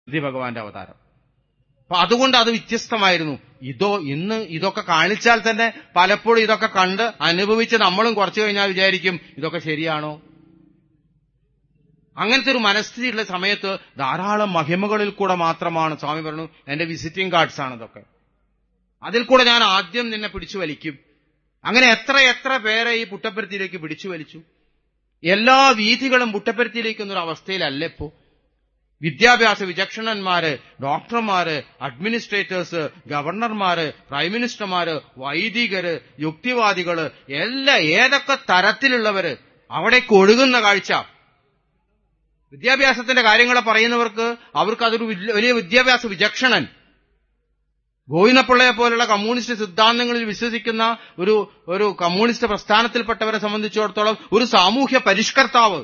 ഇത് ഭഗവാന്റെ അവതാരം അപ്പൊ അതുകൊണ്ട് അത് വ്യത്യസ്തമായിരുന്നു ഇതോ ഇന്ന് ഇതൊക്കെ കാണിച്ചാൽ തന്നെ പലപ്പോഴും ഇതൊക്കെ കണ്ട് അനുഭവിച്ച് നമ്മളും കുറച്ചു കഴിഞ്ഞാൽ വിചാരിക്കും ഇതൊക്കെ ശരിയാണോ അങ്ങനത്തെ ഒരു മനസ്ഥിതിയുള്ള സമയത്ത് ധാരാളം മഹിമകളിൽ കൂടെ മാത്രമാണ് സ്വാമി പറഞ്ഞു എന്റെ വിസിറ്റിംഗ് കാർഡ്സ് ആണ് ഇതൊക്കെ അതിൽ കൂടെ ഞാൻ ആദ്യം നിന്നെ പിടിച്ചു വലിക്കും അങ്ങനെ എത്ര എത്ര പേരെ ഈ പുട്ടപ്പരുത്തിയിലേക്ക് പിടിച്ചു വലിച്ചു എല്ലാ വീഥികളും പുട്ടപ്പരുത്തിയിലേക്കൊന്നൊരു അവസ്ഥയിലല്ല ഇപ്പോ വിദ്യാഭ്യാസ വിചക്ഷണന്മാര് ഡോക്ടർമാര് അഡ്മിനിസ്ട്രേറ്റേഴ്സ് ഗവർണർമാര് പ്രൈം മിനിസ്റ്റർമാര് വൈദികര് യുക്തിവാദികള് എല്ലാ ഏതൊക്കെ തരത്തിലുള്ളവര് അവിടേക്ക് ഒഴുകുന്ന കാഴ്ച വിദ്യാഭ്യാസത്തിന്റെ കാര്യങ്ങളെ പറയുന്നവർക്ക് അവർക്ക് അതൊരു വലിയ വിദ്യാഭ്യാസ വിചക്ഷണൻ ഗോവിന്ദപ്പിള്ളയെ പോലുള്ള കമ്മ്യൂണിസ്റ്റ് സിദ്ധാന്തങ്ങളിൽ വിശ്വസിക്കുന്ന ഒരു ഒരു കമ്മ്യൂണിസ്റ്റ് പ്രസ്ഥാനത്തിൽപ്പെട്ടവരെ സംബന്ധിച്ചിടത്തോളം ഒരു സാമൂഹ്യ പരിഷ്കർത്താവ്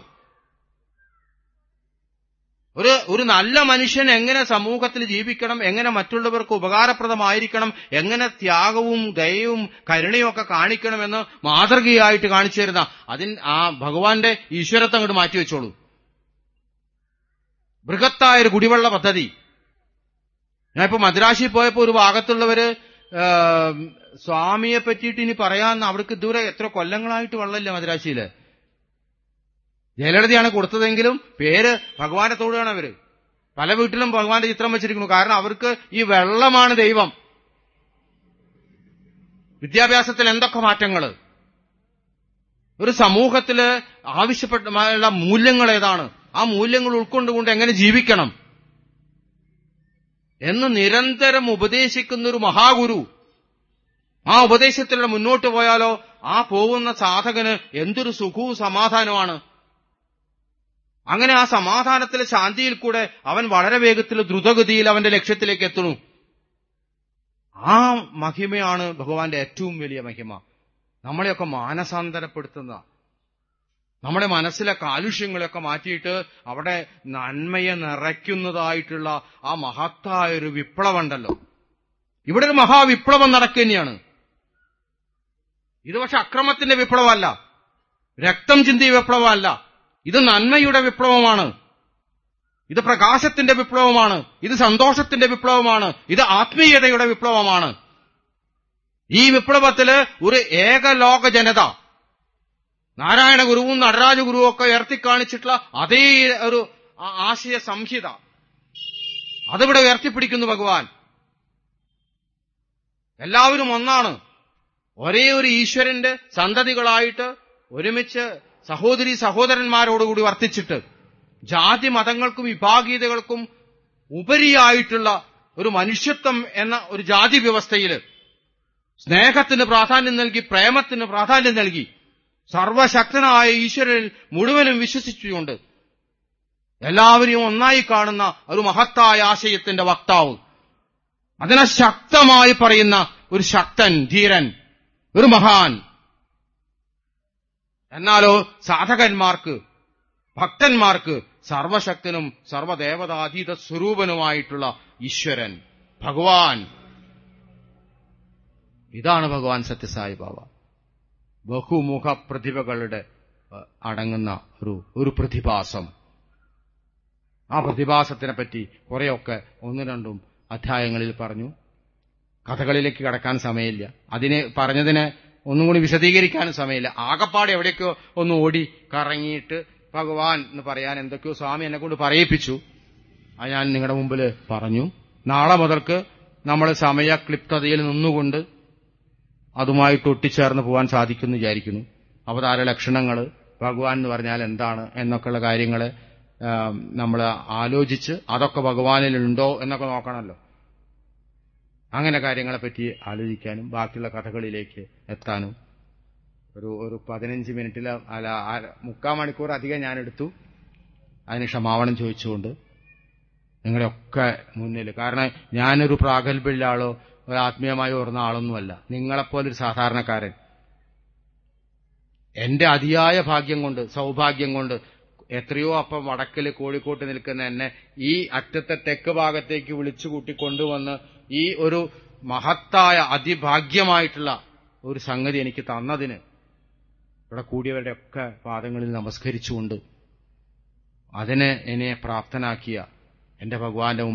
ഒരു ഒരു നല്ല മനുഷ്യൻ എങ്ങനെ സമൂഹത്തിൽ ജീവിക്കണം എങ്ങനെ മറ്റുള്ളവർക്ക് ഉപകാരപ്രദമായിരിക്കണം എങ്ങനെ ത്യാഗവും ദയവും കരുണയും ഒക്കെ കാണിക്കണമെന്ന് മാതൃകയായിട്ട് കാണിച്ചു തരുന്ന അതിൻ ആ ഭഗവാന്റെ ഈശ്വരത്വം അങ്ങോട്ട് മാറ്റിവെച്ചോളൂ ബൃഹത്തായൊരു കുടിവെള്ള പദ്ധതി ഞാനിപ്പോ മദ്രാശിൽ പോയപ്പോ ഒരു ഭാഗത്തുള്ളവര് സ്വാമിയെ പറ്റിയിട്ട് ഇനി പറയാന്ന് അവർക്ക് ഇതുവരെ എത്ര കൊല്ലങ്ങളായിട്ട് വെള്ളമില്ല മദ്രാശിയില് ജയലളിതയാണ് കൊടുത്തതെങ്കിലും പേര് ഭഗവാന്റെ തോടുകയാണ് അവര് പല വീട്ടിലും ഭഗവാന്റെ ചിത്രം വെച്ചിരിക്കുന്നു കാരണം അവർക്ക് ഈ വെള്ളമാണ് ദൈവം വിദ്യാഭ്യാസത്തിൽ എന്തൊക്കെ മാറ്റങ്ങള് ഒരു സമൂഹത്തില് ആവശ്യപ്പെട്ട മൂല്യങ്ങൾ ഏതാണ് ആ മൂല്യങ്ങൾ ഉൾക്കൊണ്ടുകൊണ്ട് എങ്ങനെ ജീവിക്കണം എന്ന് നിരന്തരം ഉപദേശിക്കുന്ന ഒരു മഹാഗുരു ആ ഉപദേശത്തിലൂടെ മുന്നോട്ട് പോയാലോ ആ പോകുന്ന സാധകന് എന്തൊരു സുഖവും സമാധാനമാണ് അങ്ങനെ ആ സമാധാനത്തിലെ ശാന്തിയിൽ കൂടെ അവൻ വളരെ വേഗത്തിൽ ദ്രുതഗതിയിൽ അവന്റെ ലക്ഷ്യത്തിലേക്ക് എത്തുന്നു ആ മഹിമയാണ് ഭഗവാന്റെ ഏറ്റവും വലിയ മഹിമ നമ്മളെയൊക്കെ മാനസാന്തരപ്പെടുത്തുന്ന നമ്മുടെ മനസ്സിലെ കാലുഷ്യങ്ങളെയൊക്കെ മാറ്റിയിട്ട് അവിടെ നന്മയെ നിറയ്ക്കുന്നതായിട്ടുള്ള ആ മഹത്തായ ഒരു വിപ്ലവമുണ്ടല്ലോ ഇവിടെ ഒരു മഹാവിപ്ലവം നടക്കുകയാണ് ഇത് പക്ഷെ അക്രമത്തിന്റെ വിപ്ലവമല്ല രക്തം ചിന്തിയ വിപ്ലവമല്ല ഇത് നന്മയുടെ വിപ്ലവമാണ് ഇത് പ്രകാശത്തിന്റെ വിപ്ലവമാണ് ഇത് സന്തോഷത്തിന്റെ വിപ്ലവമാണ് ഇത് ആത്മീയതയുടെ വിപ്ലവമാണ് ഈ വിപ്ലവത്തില് ഒരു ഏകലോക ജനത നാരായണ ഗുരുവും നടരാജ ഗുരുവും ഒക്കെ ഉയർത്തിക്കാണിച്ചിട്ടുള്ള അതേ ഒരു ആശയ സംഹിത അതിവിടെ ഉയർത്തിപ്പിടിക്കുന്നു ഭഗവാൻ എല്ലാവരും ഒന്നാണ് ഒരേ ഒരു ഈശ്വരന്റെ സന്തതികളായിട്ട് ഒരുമിച്ച് സഹോദരി സഹോദരന്മാരോടുകൂടി വർത്തിച്ചിട്ട് ജാതി മതങ്ങൾക്കും വിഭാഗീയതകൾക്കും ഉപരിയായിട്ടുള്ള ഒരു മനുഷ്യത്വം എന്ന ഒരു ജാതി വ്യവസ്ഥയിൽ സ്നേഹത്തിന് പ്രാധാന്യം നൽകി പ്രേമത്തിന് പ്രാധാന്യം നൽകി സർവശക്തനായ ഈശ്വരനിൽ മുഴുവനും വിശ്വസിച്ചുകൊണ്ട് എല്ലാവരെയും ഒന്നായി കാണുന്ന ഒരു മഹത്തായ ആശയത്തിന്റെ വക്താവ് അതിനെ ശക്തമായി പറയുന്ന ഒരു ശക്തൻ ധീരൻ ഒരു മഹാൻ എന്നാലോ സാധകന്മാർക്ക് ഭക്തന്മാർക്ക് സർവശക്തനും സർവദേവതാതീത സ്വരൂപനുമായിട്ടുള്ള ഈശ്വരൻ ഭഗവാൻ ഇതാണ് ഭഗവാൻ സത്യസായി ബാബ ബഹുമുഖ പ്രതിഭകളുടെ അടങ്ങുന്ന ഒരു ഒരു പ്രതിഭാസം ആ പ്രതിഭാസത്തിനെ പറ്റി കുറെയൊക്കെ ഒന്ന് രണ്ടും അധ്യായങ്ങളിൽ പറഞ്ഞു കഥകളിലേക്ക് കടക്കാൻ സമയമില്ല അതിനെ പറഞ്ഞതിനെ ഒന്നും കൂടി വിശദീകരിക്കാനും സമയമില്ല ആകപ്പാട് എവിടേക്കോ ഒന്ന് ഓടി കറങ്ങിയിട്ട് ഭഗവാൻ എന്ന് പറയാൻ എന്തൊക്കെയോ സ്വാമി എന്നെ കൊണ്ട് പറയിപ്പിച്ചു അത് ഞാൻ നിങ്ങളുടെ മുമ്പിൽ പറഞ്ഞു നാളെ മുതൽക്ക് നമ്മൾ സമയക്ലിപ്തതയിൽ നിന്നുകൊണ്ട് അതുമായിട്ട് ഒട്ടിച്ചേർന്ന് പോകാൻ സാധിക്കുമെന്ന് വിചാരിക്കുന്നു അവതാര ലക്ഷണങ്ങൾ ഭഗവാൻ എന്ന് പറഞ്ഞാൽ എന്താണ് എന്നൊക്കെയുള്ള കാര്യങ്ങൾ നമ്മൾ ആലോചിച്ച് അതൊക്കെ ഭഗവാനിലുണ്ടോ എന്നൊക്കെ നോക്കണമല്ലോ അങ്ങനെ കാര്യങ്ങളെപ്പറ്റി ആലോചിക്കാനും ബാക്കിയുള്ള കഥകളിലേക്ക് എത്താനും ഒരു ഒരു പതിനഞ്ച് മിനിറ്റിൽ അല്ല മുക്കാൽ മണിക്കൂർ അധികം ഞാൻ എടുത്തു അതിന് ക്ഷമാവണം ചോദിച്ചുകൊണ്ട് നിങ്ങളുടെയൊക്കെ മുന്നിൽ കാരണം ഞാനൊരു പ്രാഗൽഭ്യമുള്ള ആളോ ഒരു ആത്മീയമായി ഓർന്ന ആളൊന്നുമല്ല നിങ്ങളെപ്പോലൊരു സാധാരണക്കാരൻ എന്റെ അതിയായ ഭാഗ്യം കൊണ്ട് സൗഭാഗ്യം കൊണ്ട് എത്രയോ അപ്പം വടക്കിൽ കോഴിക്കോട്ട് നിൽക്കുന്ന എന്നെ ഈ അറ്റത്തെ തെക്ക് ഭാഗത്തേക്ക് വിളിച്ചു കൂട്ടി കൊണ്ടുവന്ന് ഈ ഒരു മഹത്തായ അതിഭാഗ്യമായിട്ടുള്ള ഒരു സംഗതി എനിക്ക് തന്നതിന് ഇവിടെ കൂടിയവരുടെ ഒക്കെ പാദങ്ങളിൽ നമസ്കരിച്ചുകൊണ്ട് അതിന് എന്നെ പ്രാപ്തനാക്കിയ എന്റെ ഭഗവാന്റെ